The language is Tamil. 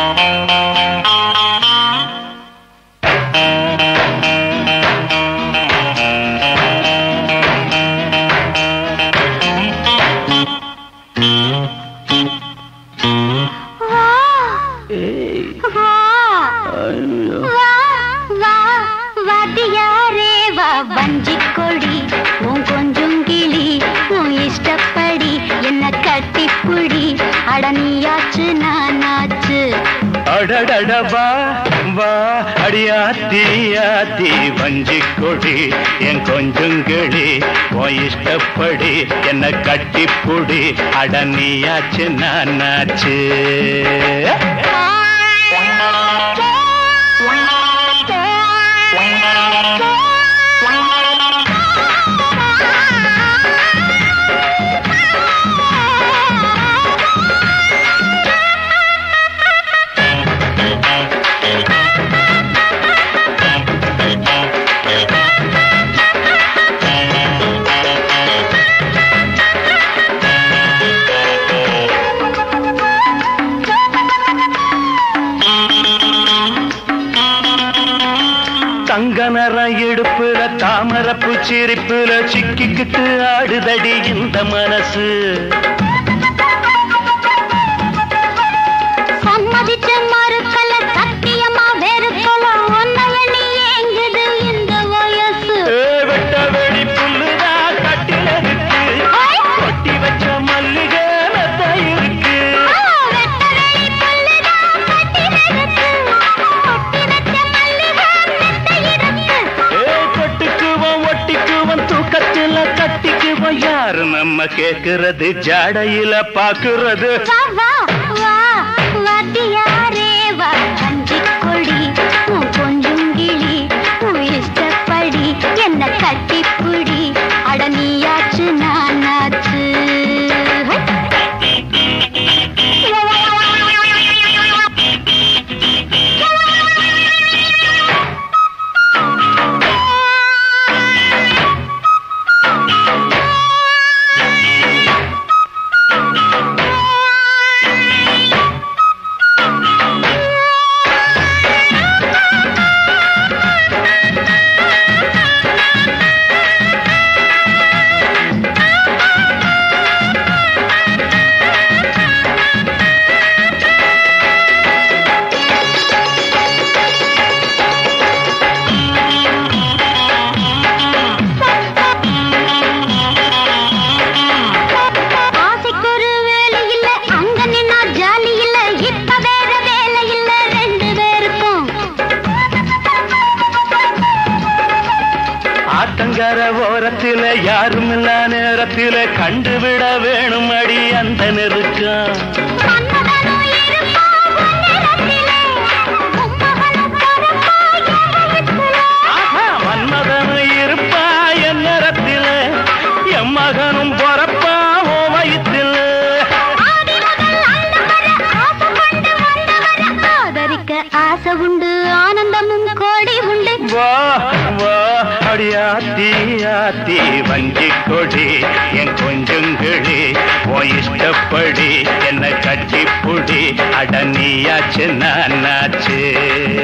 வா ஏய் வா ஐயோ வா வா வாத்தியாரே வா வஞ்சிக் கொடி உன் கொஞ்சம் கிளி உன் இஷ்டப்படி என்ன கட்டிப்புடி அடனியாச்சு நானாச்சு அடடட வா வா அடியாத்தி ஆத்தி வஞ்சி கொடி என் கொஞ்சங்களி உன் இஷ்டப்படி என்ன கட்டிப்புடி அடனியாச்சு நானாச்சு தங்க நிற இடுப்புல தாமரப்பு சிரிப்புல சிக்கிக்கிட்டு ஆடுதடி இந்த மனசு சம்மதிச்ச மறுக்கல சத்தியமா வெறுக்கல உன்னைய நீ ஏங்குது இந்த வயசு ஏ, வெட்ட வெடி புல்லுதா கட்டில இருக்கு கொட்டி வச்ச மல்லிகை மெத்த இருக்கு ஆ, வெட்ட வெளி புல்லுதான் கட்டிலிருக்கு. கொட்டி வச்ச மல்லிகை மெத்தை இருக்கு. ஏ, கொட்டுக்குவோம் ஒட்டிக்குவோம் தூக்கத்துல கட்டிக்குவோம் யாரு நம்ம கேக்குறது ஜாடையில பாக்குறது வா, வா, வா, வாத்தியாரே வா, வஞ்சிக் கொடி, உன் கொஞ்சும் கிளி, உன் இஷ்டப்படி என்ன கட்டிப்புடி அட நீயாச்சு நானாச்சு ஆசைக்கொரு வேலை இல்ல அங்க நின்னா ஜாலி இல்ல இப்ப வேற வேலை இல்ல ரெண்டு பேருக்கும் ஆத்தங்கர ஓரத்தில யாரும் இல்ல நேரத்தில கண்டுவிட வேணும் அடி அந்த நெருக்கம் மன்மதனும் இருப்பா உன்னிடத்திலே, உம்மகனும் பிறப்பா என் வயிற்றிலே. ஆஹா, மன்மதனும் இருப்பா என் நேரத்தில என் மகனும் பொறப்பா ஓ வயிற்றில ஆதி முதல் அண்டம் வரை ஆசை கொண்டு வந்தவரை ஆதரிக்க ஆசை உண்டு ஆனந்தமும் கோடி உண்டு வா வா அடியாத்தி ஆத்தி வஞ்சி கொடி என் கொஞ்சங்களி ஓ இஷ்டப்படி என்ன கட்டிப்புடி அடனியாச்சு நானாச்சு